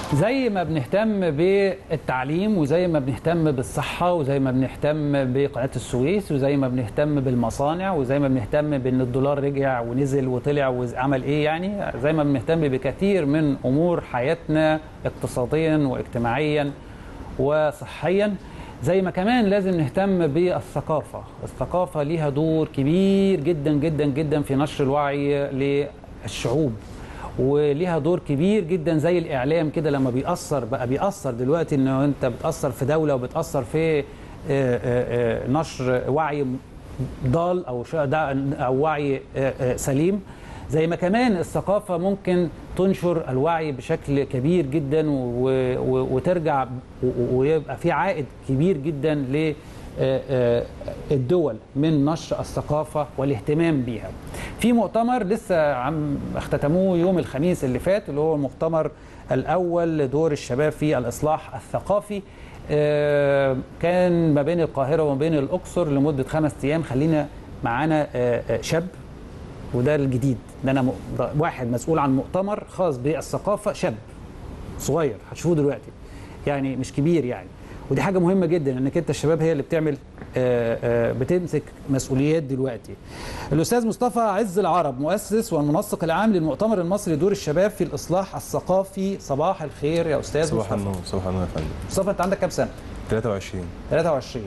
زي ما بنهتم بالتعليم وزي ما بنهتم بالصحة وزي ما بنهتم بقناة السويس وزي ما بنهتم بالمصانع وزي ما بنهتم بأن الدولار رجع ونزل وطلع وعمل إيه يعني زي ما بنهتم بكثير من أمور حياتنا اقتصاديا واجتماعيا وصحيا زي ما كمان لازم نهتم بالثقافة الثقافة ليها دور كبير جدا جدا جدا في نشر الوعي للشعوب وليها دور كبير جدا زي الاعلام كده لما بيأثر بقى بيأثر دلوقتي انه انت بتأثر في دوله وبتأثر في نشر وعي ضال او او وعي سليم زي ما كمان الثقافه ممكن تنشر الوعي بشكل كبير جدا وترجع ويبقى في عائد كبير جدا ل الدول من نشر الثقافة والاهتمام بيها في مؤتمر لسه عم اختتموه يوم الخميس اللي فات اللي هو المؤتمر الأول لدور الشباب في الإصلاح الثقافي كان ما بين القاهرة وما بين الأقصر لمدة خمس أيام خلينا معانا شاب وده الجديد ان انا واحد مسؤول عن مؤتمر خاص بالثقافه شاب صغير هتشوفوه دلوقتي يعني مش كبير يعني ودي حاجه مهمه جدا انك انت الشباب هي اللي بتعمل آآ آآ بتمسك مسؤوليات دلوقتي الاستاذ مصطفى عز العرب مؤسس والمنسق العام للمؤتمر المصري لدور الشباب في الاصلاح الثقافي صباح الخير يا استاذ صباح مصطفى النور صباح النور يا فندم مصطفى انت عندك كام سنه 23 23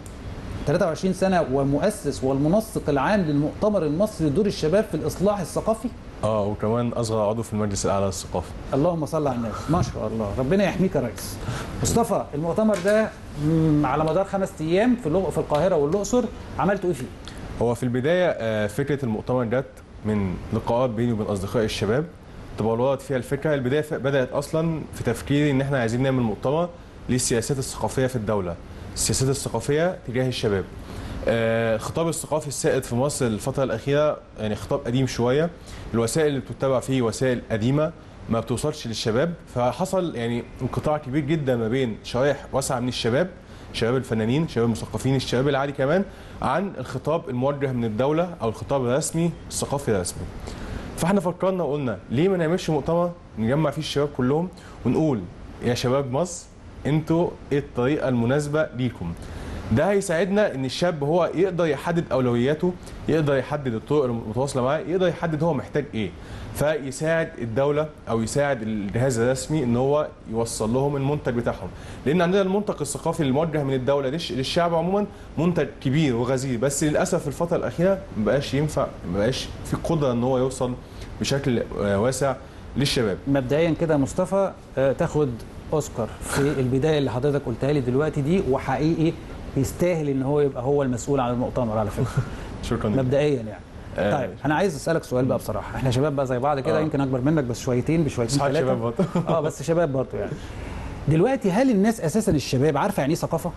23 سنه ومؤسس والمنسق العام للمؤتمر المصري لدور الشباب في الاصلاح الثقافي اه وكمان اصغر عضو في المجلس الاعلى للثقافه اللهم صل على النبي ما شاء الله ربنا يحميك يا ريس مصطفى المؤتمر ده مم، على مدار خمس ايام في اللغ- في القاهره والاقصر عملتوا ايه فيه؟ هو في البدايه آه، فكره المؤتمر جت من لقاءات بيني وبين اصدقائي الشباب تبلورت فيها الفكره البدايه ف- بدات اصلا في تفكيري ان احنا عايزين نعمل مؤتمر للسياسات الثقافيه في الدوله السياسات الثقافيه تجاه الشباب آه، الخطاب الثقافي السائد في مصر الفتره الاخيره يعني خطاب قديم شويه الوسائل اللي بتتبع فيه وسائل قديمه ما بتوصلش للشباب فحصل يعني انقطاع كبير جدا ما بين شرائح واسعه من الشباب شباب الفنانين شباب المثقفين الشباب العادي كمان عن الخطاب الموجه من الدوله او الخطاب الرسمي الثقافي الرسمي فاحنا فكرنا وقلنا ليه ما نعملش مؤتمر نجمع فيه الشباب كلهم ونقول يا شباب مصر انتوا ايه الطريقه المناسبه ليكم ده هيساعدنا ان الشاب هو يقدر يحدد اولوياته يقدر يحدد الطرق المتواصله معاه يقدر يحدد هو محتاج ايه فيساعد الدوله او يساعد الجهاز الرسمي ان هو يوصل لهم المنتج بتاعهم لان عندنا المنتج الثقافي الموجه من الدوله للش- للشعب عموما منتج كبير وغزير بس للاسف الفتره الاخيره ما بقاش ينفع ما بقاش في قدره ان هو يوصل بشكل آه، واسع للشباب مبدئيا كده يا مصطفى آه، تاخد اوسكار في البدايه اللي حضرتك قلتها لي دلوقتي دي وحقيقي يستاهل ان هو يبقى هو المسؤول عن المؤتمر على فكره شكرا لك. مبدئيا يعني آه. طيب انا عايز اسالك سؤال بقى بصراحه احنا شباب بقى زي بعض كده آه. يمكن اكبر منك بس شويتين بشويتين صحيح ثلاثه شباب برضه. اه بس شباب برضه يعني دلوقتي هل الناس اساسا الشباب عارفه يعني ايه ثقافه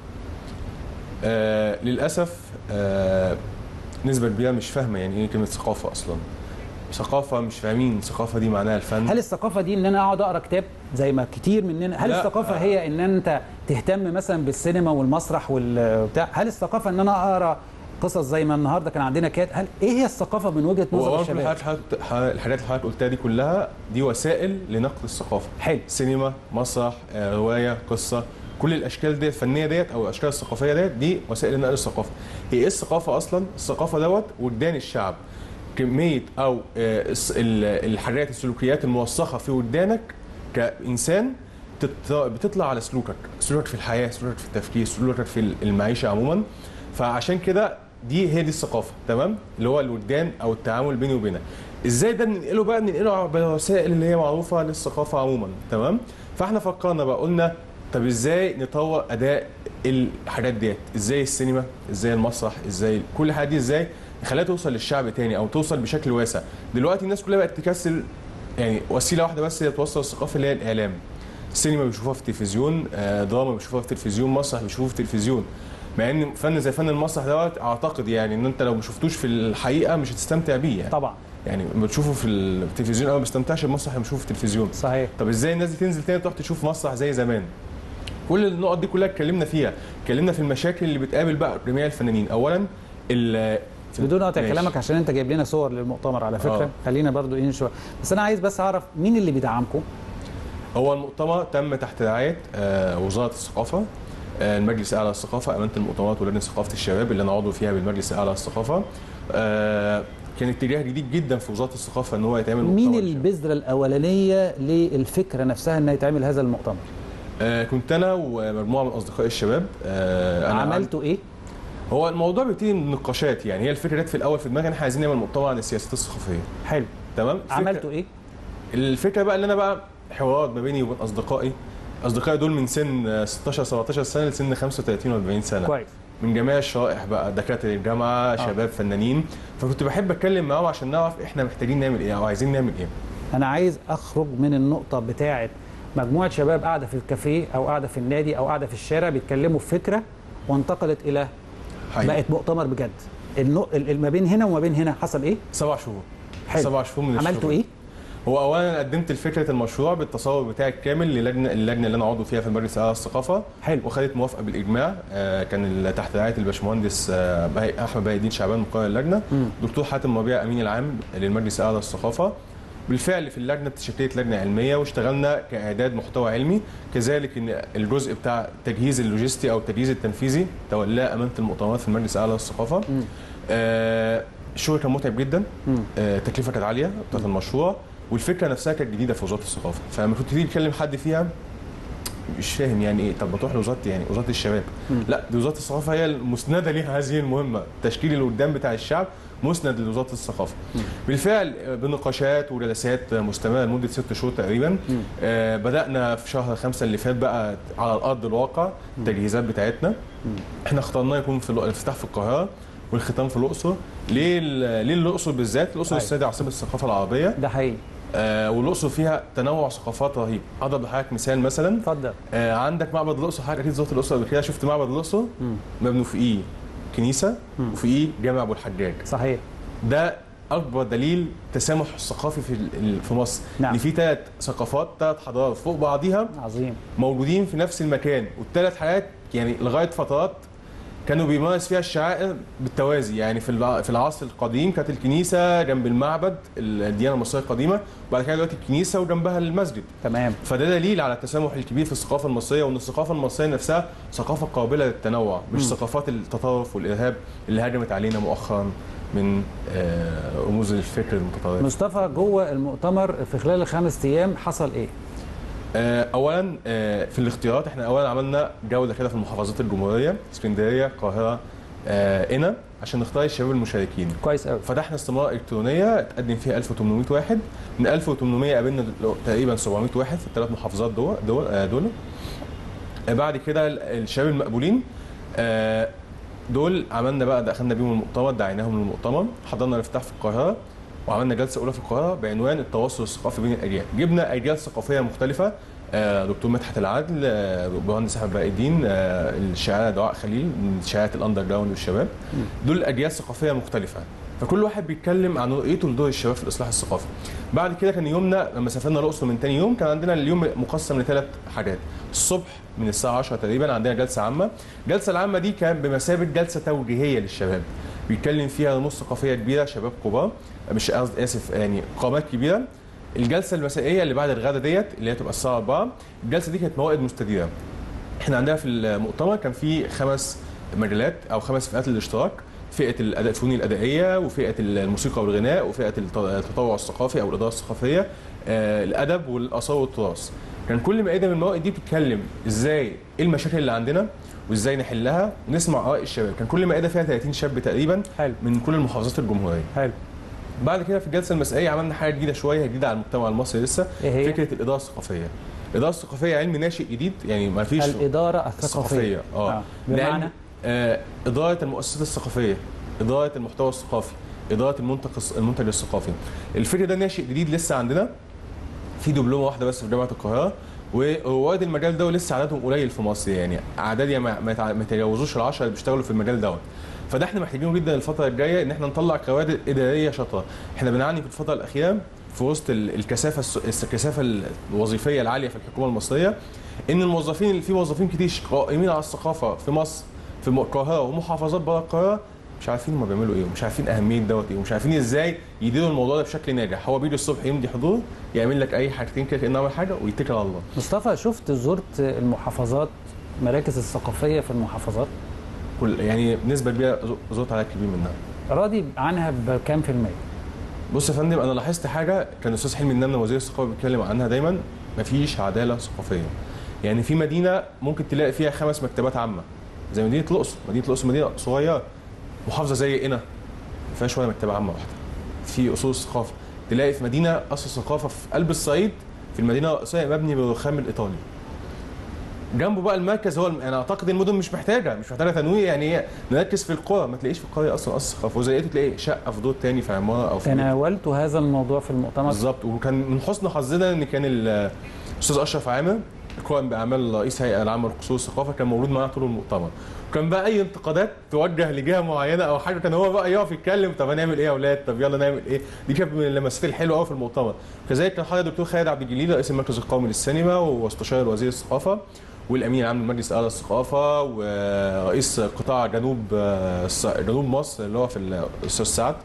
آه للاسف آه نسبه كبيره مش فاهمه يعني ايه كلمه ثقافه اصلا ثقافه مش فاهمين الثقافه دي معناها الفن هل الثقافه دي ان انا اقعد اقرا كتاب زي ما كتير مننا هل لا. الثقافه هي ان انت تهتم مثلا بالسينما والمسرح والبتاع هل الثقافه ان انا اقرا قصص زي ما النهارده كان عندنا كات هل ايه هي الثقافه من وجهه نظر هو الشباب الحاجات الحاجات- الحاجات اللي حضرتك قلتها دي كلها دي وسائل لنقل الثقافه حلو سينما مسرح آه، روايه قصه كل الاشكال دي الفنيه ديت او الاشكال الثقافيه ديت دي وسائل لنقل الثقافه هي ايه الثقافه اصلا الثقافه دوت وجدان الشعب كميه او آه، الس- ال- الحاجات السلوكيات الموثقه في وجدانك كانسان تت- بتطلع على سلوكك سلوكك في الحياه سلوكك في التفكير سلوكك في المعيشه عموما فعشان كده دي هي دي الثقافه تمام اللي هو الوجدان او التعامل بيني وبينك ازاي ده ننقله بقى ننقله على الوسائل اللي هي معروفه للثقافه عموما تمام فاحنا فكرنا بقى قلنا طب ازاي نطور اداء الحاجات ديت ازاي السينما ازاي المسرح ازاي كل حاجه دي ازاي نخليها توصل للشعب تاني او توصل بشكل واسع دلوقتي الناس كلها بقت تكسل يعني وسيله واحده بس هي توصل الثقافه اللي هي الاعلام السينما بيشوفوها في التلفزيون آه، دراما بيشوفوها في التلفزيون مسرح بيشوفوه في التلفزيون مع ان فن زي فن المسرح دوت اعتقد يعني ان انت لو ما شفتوش في الحقيقه مش هتستمتع بيه يعني طبعا يعني لما بتشوفه في التلفزيون انا ما بستمتعش بالمسرح لما بشوفه في التلفزيون صحيح طب ازاي الناس دي تنزل تاني تروح تشوف مسرح زي زمان كل النقط دي كلها اتكلمنا فيها اتكلمنا في المشاكل اللي بتقابل بقى جميع الفنانين اولا ال بدون قطع ماشي. كلامك عشان انت جايب لنا صور للمؤتمر على فكره آه. خلينا برضو ايه شويه بس انا عايز بس اعرف مين اللي بيدعمكم هو المؤتمر تم تحت رعايه آه، وزاره الثقافه آه، المجلس الاعلى للثقافه امانه المؤتمرات ولجنه ثقافه الشباب اللي انا عضو فيها بالمجلس الاعلى للثقافه آه، كان اتجاه جديد جدا في وزاره الثقافه ان هو يتعمل مين مؤتمر شباب. البذره الاولانيه للفكره نفسها ان يتعمل هذا المؤتمر آه، كنت انا ومجموعه من اصدقاء الشباب آه، أنا عملتوا ايه هو الموضوع بيبتدي من نقاشات يعني هي الفكره جت في الاول في دماغي ان احنا عايزين نعمل مؤتمر عن السياسات الثقافيه حلو تمام الفكرة- عملتوا ايه الفكره بقى ان انا بقى حوارات ما بيني وبين اصدقائي اصدقائي دول من سن آه، 16 17 سنه لسن 35 و40 سنه كويس من جميع الشرائح بقى دكاتره الجامعه شباب فنانين فكنت بحب اتكلم معاهم عشان نعرف احنا محتاجين نعمل ايه او عايزين نعمل ايه انا عايز اخرج من النقطه بتاعه مجموعه شباب قاعده في الكافيه او قاعده في النادي او قاعده في الشارع بيتكلموا في فكره وانتقلت الى حقيقي. بقت مؤتمر بجد النق... ال- ما بين هنا وما بين هنا حصل ايه سبع شهور حلو. سبع شهور من عملتوا الشغل. ايه هو اولا قدمت فكره المشروع بالتصور بتاعي الكامل للجنه اللجنه اللي انا عضو فيها في المجلس الاعلى للثقافه حلو. وخدت موافقه بالاجماع آه، كان ال- تحت رعايه الباشمهندس آه، بهي- احمد بهي الدين شعبان مقرر اللجنه مم. دكتور حاتم ربيع امين العام للمجلس الاعلى للثقافه بالفعل في اللجنه تشكلت لجنه علميه واشتغلنا كاعداد محتوى علمي كذلك ان الجزء بتاع التجهيز اللوجستي او التجهيز التنفيذي تولاه امانه المؤتمرات في المجلس الاعلى للثقافه مم. آه، الشغل كان متعب جدا مم. آه، التكلفه كانت عاليه بتاعت المشروع والفكره نفسها كانت جديده في وزاره الثقافه فلما كنت تيجي تكلم حد فيها مش فاهم يعني ايه طب ما تروح لوزاره يعني وزاره الشباب مم. لا دي وزاره الثقافه هي المسنده ليها هذه المهمه التشكيل اللي قدام بتاع الشعب مسند لوزاره الثقافه بالفعل آه، بنقاشات وجلسات مستمره لمده ست شهور تقريبا آه بدانا في شهر خمسة اللي فات بقى على الارض الواقع التجهيزات بتاعتنا احنا اخترناه يكون في الو- الافتتاح في القاهره والختام في الاقصر ليه ال- ليه الاقصر بالذات الاقصر أيوة. السيده عاصمه الثقافه العربيه ده حقيقي آه والاقصر فيها تنوع ثقافات رهيب اضرب لحضرتك مثال مثلا اتفضل آه عندك معبد الاقصر حضرتك اكيد زرت الاقصر قبل كده شفت معبد الاقصر مم. مبني فوقيه كنيسه وفوقيه جامع ابو الحجاج صحيح ده اكبر دليل تسامح الثقافي في ال- في مصر نعم. ان في ثلاث ثقافات ثلاث حضارات فوق بعضيها عظيم موجودين في نفس المكان والثلاث حاجات يعني لغايه فترات كانوا بيمارس فيها الشعائر بالتوازي يعني في الع- في العصر القديم كانت الكنيسه جنب المعبد الديانه المصريه القديمه وبعد كده دلوقتي الكنيسه وجنبها المسجد تمام فده دليل على التسامح الكبير في الثقافه المصريه وان الثقافه المصريه نفسها ثقافه قابله للتنوع مش مم. ثقافات التطرف والارهاب اللي هاجمت علينا مؤخرا من آه، رموز الفكر المتطرف مصطفى جوه المؤتمر في خلال الخمس ايام حصل ايه آه، اولا آه، في الاختيارات احنا اولا عملنا جوله كده في المحافظات الجمهوريه اسكندريه القاهره آه، قنا عشان نختار الشباب المشاركين كويس قوي فتحنا استمارة إلكترونية تقدم فيها 1800 واحد من 1800 قابلنا تقريبا 700 واحد في الثلاث محافظات دول دول, آه، دول. آه، بعد كده ال- الشباب المقبولين آه، دول عملنا بقى دخلنا بيهم المؤتمر دعيناهم للمؤتمر حضرنا الافتتاح في القاهرة وعملنا جلسة أولى في القاهرة بعنوان التواصل الثقافي بين الأجيال جبنا أجيال ثقافية مختلفة آه، دكتور مدحت العدل آه، مهندس احمد بقى الدين آه، الشاعره دعاء خليل من شاعره الاندر جراوند والشباب دول اجيال ثقافيه مختلفه فكل واحد بيتكلم عن رؤيته لدور الشباب في الاصلاح الثقافي بعد كده كان يومنا لما سافرنا الاقصر من تاني يوم كان عندنا اليوم مقسم لثلاث حاجات الصبح من الساعه 10 تقريبا عندنا جلسه عامه الجلسه العامه دي كان بمثابه جلسه توجيهيه للشباب بيتكلم فيها رموز ثقافيه كبيره شباب كبار مش قصدي اسف يعني قامات كبيره الجلسه المسائيه اللي بعد الغدا ديت اللي هي تبقى الساعه 4 الجلسه دي كانت موائد مستديره احنا عندنا في المؤتمر كان في خمس مجالات او خمس فئات للاشتراك فئه الاداء الفنون الادائيه وفئه الموسيقى والغناء وفئه الت- التطوع الثقافي او الاداره الثقافيه آه، الادب والاثار والتراث كان كل مائده من الموائد دي بتتكلم ازاي ايه المشاكل اللي عندنا وازاي نحلها ونسمع اراء الشباب كان كل مائده فيها 30 شاب تقريبا حلو من كل المحافظات الجمهوريه حلو بعد كده في الجلسه المسائيه عملنا حاجه جديده شويه جديده على المجتمع المصري لسه إيه هي؟ فكره الاداره الثقافيه الاداره الثقافيه علم ناشئ جديد يعني ما فيش الاداره الثقافيه اه بمعنى لأن، آه اداره المؤسسات الثقافيه اداره المحتوى الثقافي اداره المنتج المنتج الثقافي الفكر ده ناشئ جديد لسه عندنا في دبلومه واحده بس في جامعه القاهره ورواد المجال ده لسه عددهم قليل في مصر يعني اعداد يعني ما- ما يتع- ما يتجاوزوش العشرة اللي بيشتغلوا في المجال دوت فده احنا محتاجينه جدا الفتره الجايه ان احنا نطلع كوادر اداريه شاطره احنا بنعاني في الفتره الاخيره في وسط ال- الكثافه الس- الكثافه الوظيفيه العاليه في الحكومه المصريه ان الموظفين اللي في موظفين كتير قائمين على الثقافه في مصر في م- القاهره ومحافظات بره القاهره مش عارفين هم بيعملوا ايه ومش عارفين اهميه دوت ايه ومش عارفين ازاي يديروا الموضوع ده بشكل ناجح هو بيجي الصبح يمضي حضور يعمل لك اي حاجتين كده كانه عمل حاجه ويتكل على الله مصطفى شفت زرت المحافظات مراكز الثقافيه في المحافظات كل يعني نسبه كبيره زرت عدد كبير منها راضي عنها بكام في المية؟ بص يا فندم انا لاحظت حاجه كان الاستاذ حلمي النمله وزير الثقافه بيتكلم عنها دايما مفيش عداله ثقافيه يعني في مدينه ممكن تلاقي فيها خمس مكتبات عامه زي مدينه الاقصر مدينه الاقصر مدينه صغيره محافظه زي قنا ما فيهاش ولا مكتبه عامه واحده في اصول الثقافه تلاقي في مدينه قصر الثقافه في قلب الصعيد في المدينه الرئيسيه مبني بالرخام الايطالي جنبه بقى المركز هو الم... انا اعتقد المدن مش محتاجه مش محتاجه تنويع يعني هي نركز في القرى ما تلاقيش في القريه اصلا قصر ثقافه وزي لقيته تلاقي شقه في دور تاني في عماره او في بيت. تناولت هذا الموضوع في المؤتمر بالظبط وكان من حسن حظنا ان كان ال- الاستاذ اشرف عامر القائم باعمال رئيس هيئه العامه لقصور الثقافه كان موجود معانا طول المؤتمر وكان بقى اي انتقادات توجه لجهه معينه او حاجه كان هو بقى يقف يتكلم طب هنعمل ايه يا اولاد طب يلا نعمل ايه دي كانت من اللمسات الحلوه قوي في المؤتمر كذلك كان حاضر الدكتور خالد عبد الجليل رئيس المركز القومي للسينما واستشار وزير الثقافه والامين العام لمجلس اعلى الثقافه ورئيس قطاع جنوب الص- جنوب مصر اللي هو في الاستاذ سعد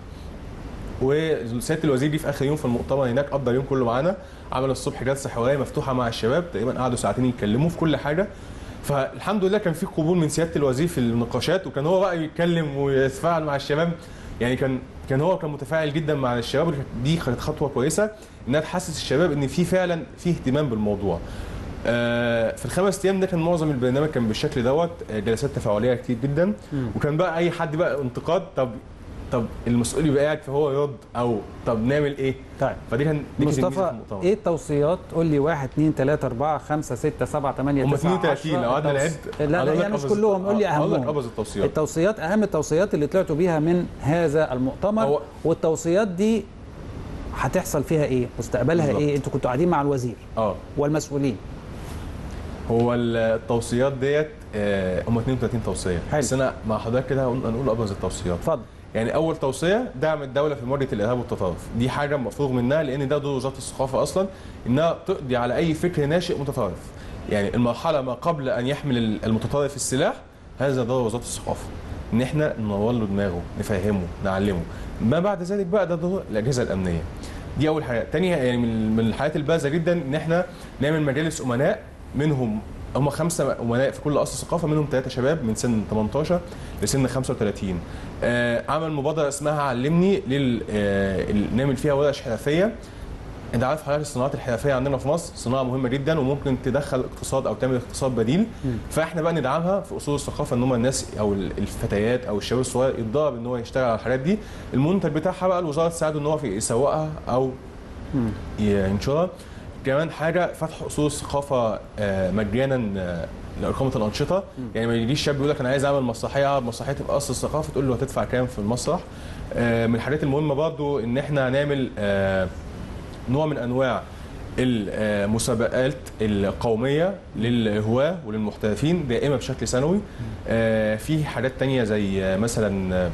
وسياده الوزير دي في اخر يوم في المؤتمر هناك قضى اليوم كله معانا عمل الصبح جلسه حواريه مفتوحه مع الشباب تقريبا قعدوا ساعتين يتكلموا في كل حاجه فالحمد لله كان في قبول من سياده الوزير في النقاشات وكان هو بقى يتكلم ويتفاعل مع الشباب يعني كان كان هو كان متفاعل جدا مع الشباب دي كانت خطوه كويسه انها تحسس الشباب ان في فعلا في اهتمام بالموضوع آه، في الخمس ايام ده كان معظم البرنامج كان بالشكل دوت آه، جلسات تفاعليه كتير جدا وكان بقى اي حد بقى انتقاد طب طب المسؤول يبقى قاعد فهو يرد او طب نعمل ايه طيب فدي كان دي كانت الميزة في مصطفى المؤتمر. ايه التوصيات قول لي 1 2 3 4 5 6 7 8 هم 9 32 لو قعدنا نعد لا أقول لا لك هي مش أبرز- كلهم قول لي أقول لك اهمهم ابرز التوصيات التوصيات اهم التوصيات اللي طلعتوا بيها من هذا المؤتمر هو- والتوصيات دي هتحصل فيها ايه مستقبلها بالظبط. ايه انتوا كنتوا قاعدين مع الوزير اه والمسؤولين هو التوصيات ديت آه، هم 32 توصيه حلو. بس انا مع حضرتك كده هنقول هنقول ابرز التوصيات اتفضل يعني اول توصيه دعم الدوله في مواجهه الارهاب والتطرف دي حاجه مفروغ منها لان ده دور وزاره الثقافه اصلا انها تقضي على اي فكر ناشئ متطرف يعني المرحله ما قبل ان يحمل المتطرف السلاح هذا دور وزاره الثقافه ان احنا ننور له دماغه نفهمه نعلمه ما بعد ذلك بقى ده دور الاجهزه الامنيه دي اول حاجه تانية يعني من من الحاجات البارزه جدا ان احنا نعمل مجالس امناء منهم هم خمسه امناء في كل قصر ثقافه منهم ثلاثه شباب من سن 18 لسن 35 آه عمل مبادره اسمها علمني لل آه ال- نعمل فيها ورش حرفيه انت عارف حضرتك الصناعات الحرفيه عندنا في مصر صناعه مهمه جدا وممكن تدخل اقتصاد او تعمل اقتصاد بديل فاحنا بقى ندعمها في اصول الثقافه ان هم الناس او ال- الفتيات او الشباب الصغير يتدرب ان هو يشتغل على الحاجات دي المنتج بتاعها بقى الوزاره تساعده ان هو في يسوقها او ينشرها كمان حاجه فتح اصول الثقافه آه، مجانا آه، لاقامه الانشطه يعني ما يجيش شاب يقول لك انا عايز اعمل مسرحيه مسرحيه تبقى قصر الثقافه تقول له هتدفع كام في المسرح آه، من الحاجات المهمه برضو ان احنا هنعمل آه، نوع من انواع المسابقات القوميه للهواه وللمحترفين دائمه بشكل سنوي آه، في حاجات تانية زي آه، مثلا آه،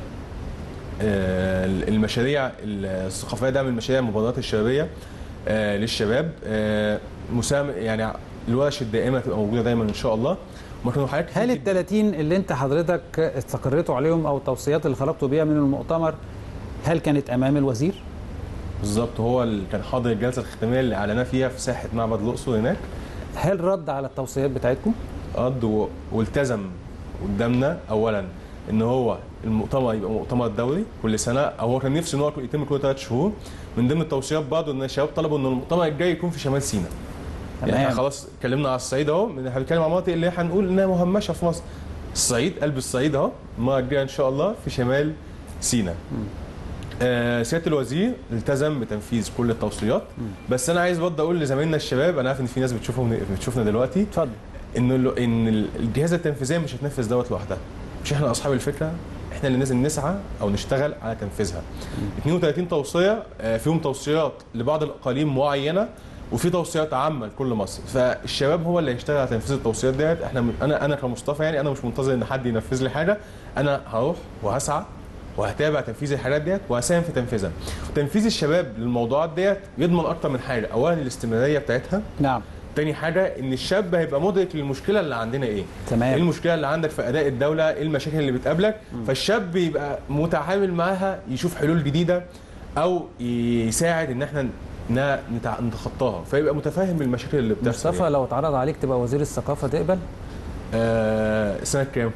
آه، المشاريع الثقافيه دعم المشاريع المبادرات الشبابيه آه، للشباب آه، مساهم يعني الورش الدائمه تبقى موجوده دايما ان شاء الله وما كانوا حاجات كتير هل ال جداً. 30 اللي انت حضرتك استقريتوا عليهم او التوصيات اللي خرجتوا بيها من المؤتمر هل كانت امام الوزير؟ بالظبط هو اللي كان حاضر الجلسه الختاميه اللي اعلنا فيها في ساحه معبد الاقصر هناك هل رد على التوصيات بتاعتكم؟ قض و- والتزم قدامنا اولا ان هو المؤتمر يبقى مؤتمر دولي كل سنه او هو كان نفسه ان هو يتم كل ثلاث شهور من ضمن التوصيات برضه ان الشباب طلبوا ان المؤتمر الجاي يكون في شمال سيناء يعني احنا تمام. خلاص اتكلمنا على الصعيد اهو من- احنا بنتكلم على المناطق اللي احنا هنقول انها مهمشه في مصر الصعيد قلب الصعيد اهو المره الجايه ان شاء الله في شمال سيناء آه سياده الوزير التزم بتنفيذ كل التوصيات بس انا عايز برضه اقول لزمايلنا الشباب انا عارف ان في ناس بتشوفهم بتشوفنا دلوقتي اتفضل ان ال- ان ال- الجهاز التنفيذيه مش هتنفذ دوت لوحدها مش احنا اصحاب الفكره احنا اللي لازم نسعى او نشتغل على تنفيذها 32 توصيه آه، فيهم توصيات لبعض الاقاليم معينه وفي توصيات عامه لكل مصر فالشباب هو اللي هيشتغل على تنفيذ التوصيات ديت احنا م- انا انا كمصطفى يعني انا مش منتظر ان حد ينفذ لي حاجه انا هروح وهسعى وهتابع تنفيذ الحاجات ديت وهساهم في تنفيذها تنفيذ الشباب للموضوعات ديت يضمن اكتر من حاجه اولا الاستمراريه بتاعتها نعم تاني حاجه ان الشاب هيبقى مدرك للمشكله اللي عندنا ايه تمام. ايه المشكله اللي عندك في اداء الدوله ايه المشاكل اللي بتقابلك فالشاب يبقى متعامل معاها يشوف حلول جديده او يساعد ان احنا ن- نتع- نتخطاها فيبقى متفاهم المشاكل اللي بتحصل مصطفى لو اتعرض عليك تبقى وزير الثقافه تقبل آه سنة كام؟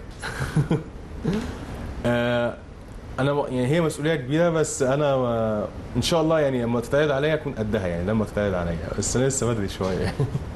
آه انا م- يعني هي مسؤوليه كبيره بس انا ما ان شاء الله يعني لما تتعرض عليا اكون قدها يعني لما تتعرض عليا بس انا لسه بدري شويه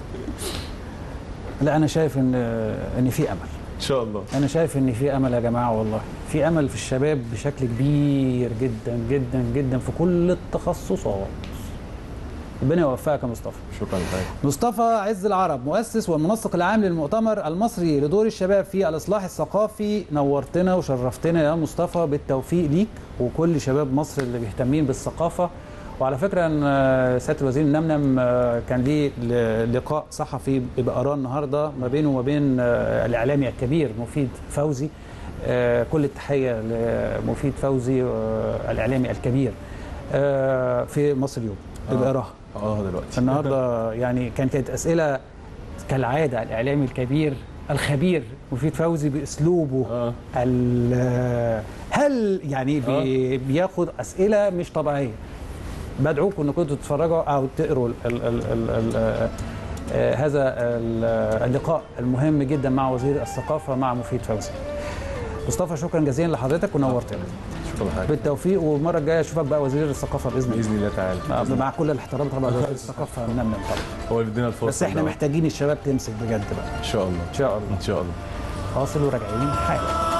لا انا شايف ان ان في امل ان شاء الله انا شايف ان في امل يا جماعه والله في امل في الشباب بشكل كبير جدا جدا جدا في كل التخصصات ربنا يوفقك يا مصطفى شكرا لك مصطفى عز العرب مؤسس والمنسق العام للمؤتمر المصري لدور الشباب في الاصلاح الثقافي نورتنا وشرفتنا يا مصطفى بالتوفيق ليك وكل شباب مصر اللي بيهتمين بالثقافه وعلى فكره ان آه، سياده الوزير نمنم آه، كان ليه ل- لقاء صحفي بقراه النهارده ما بينه وما بين آه، الاعلامي الكبير مفيد فوزي آه، كل التحيه لمفيد فوزي آه، الاعلامي الكبير آه، في مصر اليوم آه. بقراها اه دلوقتي النهارده يعني كان كانت اسئله كالعاده الاعلامي الكبير الخبير مفيد فوزي باسلوبه اه ال- هل يعني بي بياخد اسئله مش طبيعيه بدعوكم انكم تتفرجوا او تقروا ال ال ال ال ال آه، هذا ال- اللقاء المهم جدا مع وزير الثقافه مع مفيد فوزي مصطفى شكرا جزيلا لحضرتك ونورتنا شكرا لحضرتك بالتوفيق والمره الجايه اشوفك بقى وزير الثقافه باذن الله باذن الله تعالى آه، مع كل الاحترام طبعا وزير الثقافه منمم طبعا هو اللي بيدينا الفرصه بس احنا ده. محتاجين الشباب تمسك بجد بقى ان شاء الله ان شاء الله ان شاء الله فاصل وراجعين حالا